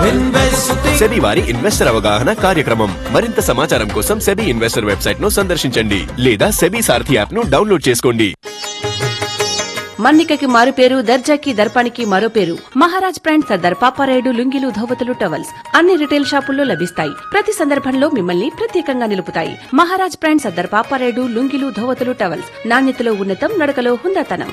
SEBI వారి investor అవగాహన కార్యక్రమం మరింత సమాచారం కోసం సెబీ ఇన్వెస్టర్ వెబ్సైట్ ను సందర్శించండి లేదా సెబీ సారథి యాప్ ను డౌన్లోడ్ చేసుకోండి మన్నికకి మారు పేరు దర్జాకి దర్పానికి మరో పేరు మహారాజ్ బ్రాండ్ సర్దార్ పాపారాయుడు లుంగీలు ధోవతులు టవల్స్ అన్ని రిటైల్ షాపుల్లో లభిస్తాయి ప్రతి సందర్భంలో మిమ్మల్ని ప్రత్యేకంగా నిలుపుతాయి మహారాజ్ బ్రాండ్ సర్దార్ పాపారాయుడు లుంగీలు ధోవతులు టవల్స్ నాణ్యతలో ఉన్నతం నడకలో హుందాతనం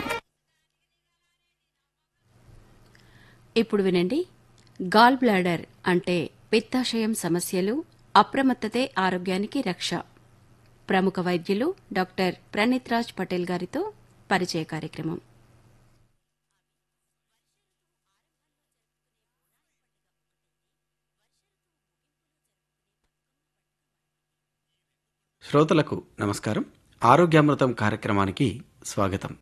ఇప్పుడు వినండి గాల్ బ్లాడర్ అంటే పిత్తాశయం సమస్యలు అప్రమత్తతే ఆరోగ్యానికి రక్ష ప్రముఖ వైద్యులు డాక్టర్ ప్రణీత్ రాజ్ పటేల్ గారితో పరిచయ కార్యక్రమం శ్రోతలకు నమస్కారం ఆరోగ్యామృతం కార్యక్రమానికి స్వాగతం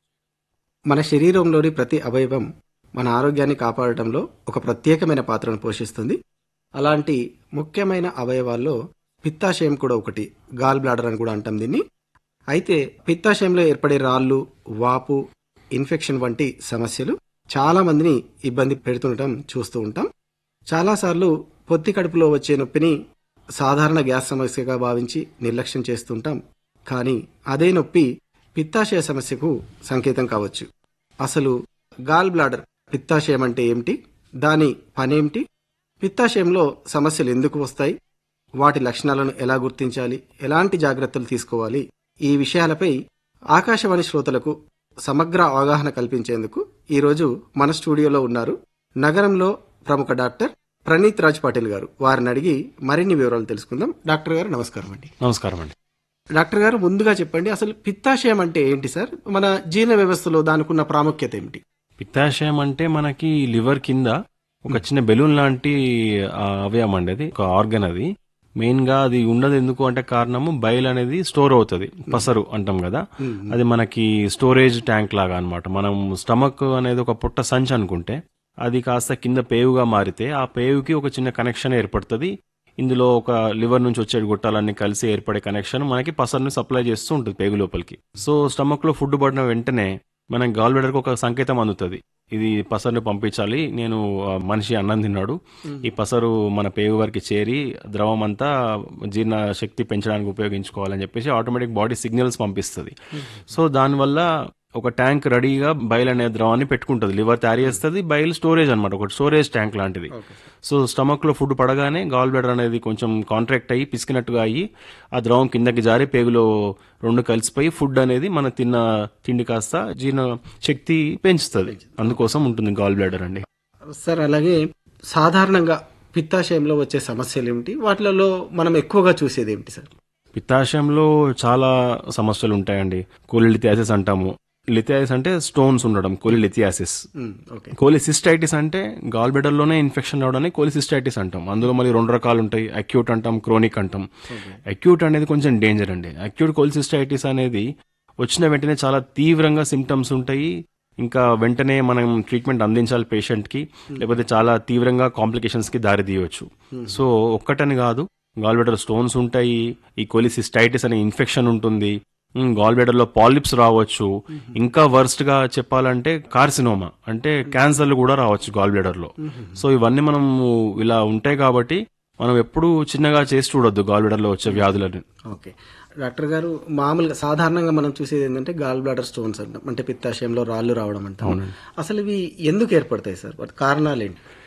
మన శరీరంలోని ప్రతి అవయవం మన ఆరోగ్యాన్ని కాపాడటంలో ఒక ప్రత్యేకమైన పాత్రను పోషిస్తుంది అలాంటి ముఖ్యమైన అవయవాల్లో పిత్తాశయం కూడా ఒకటి గాల్ బ్లాడర్ అని కూడా అంటాం దీన్ని అయితే పిత్తాశయంలో ఏర్పడే రాళ్ళు వాపు ఇన్ఫెక్షన్ వంటి సమస్యలు చాలా మందిని ఇబ్బంది పెడుతుండటం చూస్తూ ఉంటాం చాలాసార్లు పొత్తి కడుపులో వచ్చే నొప్పిని సాధారణ గ్యాస్ సమస్యగా భావించి నిర్లక్ష్యం చేస్తుంటాం కానీ అదే నొప్పి పిత్తాశయ సమస్యకు సంకేతం కావచ్చు అసలు గాల్ బ్లాడర్ పిత్తాశయం అంటే ఏమిటి దాని పనేమిటి పిత్తాశయంలో సమస్యలు ఎందుకు వస్తాయి వాటి లక్షణాలను ఎలా గుర్తించాలి ఎలాంటి జాగ్రత్తలు తీసుకోవాలి ఈ విషయాలపై ఆకాశవాణి శ్రోతలకు సమగ్ర అవగాహన కల్పించేందుకు ఈరోజు మన స్టూడియోలో ఉన్నారు నగరంలో ప్రముఖ డాక్టర్ ప్రణీత్ రాజ్ పాటిల్ గారు వారిని అడిగి మరిన్ని వివరాలు తెలుసుకుందాం డాక్టర్ గారు నమస్కారం అండి నమస్కారం అండి డాక్టర్ గారు ముందుగా చెప్పండి అసలు పిత్తాశయం అంటే ఏంటి సార్ మన జీర్ణ వ్యవస్థలో దానికి ఉన్న ప్రాముఖ్యత ఏమిటి పిత్తాశయం అంటే మనకి లివర్ కింద ఒక చిన్న బెలూన్ లాంటి ఆ, అవయవం అండి అది ఒక ఆర్గన్ అది మెయిన్ గా అది ఉండదు ఎందుకు అంటే కారణము బయల్ అనేది స్టోర్ అవుతుంది పసరు అంటాం కదా అది మనకి స్టోరేజ్ ట్యాంక్ లాగా అన్నమాట మనం స్టమక్ అనేది ఒక పుట్ట సంచి అనుకుంటే అది కాస్త కింద పేవుగా మారితే ఆ పేవుకి ఒక చిన్న కనెక్షన్ ఏర్పడుతుంది ఇందులో ఒక లివర్ నుంచి వచ్చే గుట్టాలన్నీ కలిసి ఏర్పడే కనెక్షన్ మనకి పసర్ని సప్లై చేస్తూ ఉంటుంది పేగు లోపలికి సో స్టమక్ లో ఫుడ్ పడిన వెంటనే మన గాల్ బ్లాడర్కి ఒక సంకేతం అందుతుంది ఇది పసరుని పంపించాలి నేను ఆ, మనిషి అన్నం తిన్నాడు ఈ పసరు మన పేగు వరకు చేరి ద్రవం అంతా జీర్ణ శక్తి పెంచడానికి ఉపయోగించుకోవాలని చెప్పేసి ఆటోమేటిక్ బాడీ సిగ్నల్స్ పంపిస్తుంది సో దానివల్ల ఒక ట్యాంక్ రెడీగా బయలు అనే ద్రవాన్ని పెట్టుకుంటుంది లివర్ తయారు చేస్తుంది బయలు స్టోరేజ్ అనమాట ఒక స్టోరేజ్ ట్యాంక్ లాంటిది సో స్టమక్ లో ఫుడ్ పడగానే గాల్ బ్లాడర్ అనేది కొంచెం కాంట్రాక్ట్ అయ్యి పిసికినట్టుగా అయ్యి ఆ ద్రవం కిందకి జారి పేగులో రెండు కలిసిపోయి ఫుడ్ అనేది మన తిన్న తిండి కాస్త జీర్ణ శక్తి పెంచుతుంది అందుకోసం ఉంటుంది గాల్ బ్లాడర్ అండి సార్ అలాగే సాధారణంగా పిత్తాశయంలో వచ్చే సమస్యలు ఏమిటి వాటిలలో మనం ఎక్కువగా చూసేది ఏమిటి సార్ పిత్తాశయంలో చాలా సమస్యలు ఉంటాయండి కోలిలిథియాసిస్ అంటాము లిథియాసిస్ అంటే స్టోన్స్ ఉండడం కోలిలిథియాసిస్ ఉమ్, ఓకే కోలిసిస్టైటిస్ అంటే గాల్ లోనే ఇన్ఫెక్షన్ రావడానికి కోలిసిస్టైటిస్ అంటాం అందులో మళ్ళీ రెండు రకాలు ఉంటాయి అక్యూట్ అంటాం క్రోనిక్ అంటాం అక్యూట్ అనేది కొంచెం డేంజర్ అండి అక్యూట్ కోలిసిస్టైటిస్ అనేది వచ్చిన వెంటనే చాలా తీవ్రంగా సిమ్టమ్స్ ఉంటాయి ఇంకా వెంటనే మనం ట్రీట్మెంట్ అందించాలి పేషెంట్ కి లేకపోతే చాలా తీవ్రంగా కాంప్లికేషన్స్ కి దారి తీయవచ్చు సో ఒక్కటని కాదు గాల్బెడర్ స్టోన్స్ ఉంటాయి ఈ కోలిసిస్టైటిస్ అనే ఇన్ఫెక్షన్ ఉంటుంది గాల్ లో పాలిప్స్ రావచ్చు ఇంకా వర్స్ట్ గా చెప్పాలంటే కార్సినోమా అంటే క్యాన్సర్లు కూడా రావచ్చు గాల్ లో సో ఇవన్నీ మనం ఇలా ఉంటాయి కాబట్టి మనం ఎప్పుడూ చిన్నగా చేసి చూడొద్దు గాల్ లో వచ్చే వ్యాధులని ఓకే డాక్టర్ గారు మామూలుగా సాధారణంగా మనం చూసేది ఏంటంటే గాల్ బ్లాడర్ స్టోన్స్ అంటాం అంటే పిత్తాశయంలో రాళ్ళు రావడం అంటాం అసలు ఇవి ఎందుకు ఏర్పడతాయి సార్ వాటి కారణాలు ఏంటి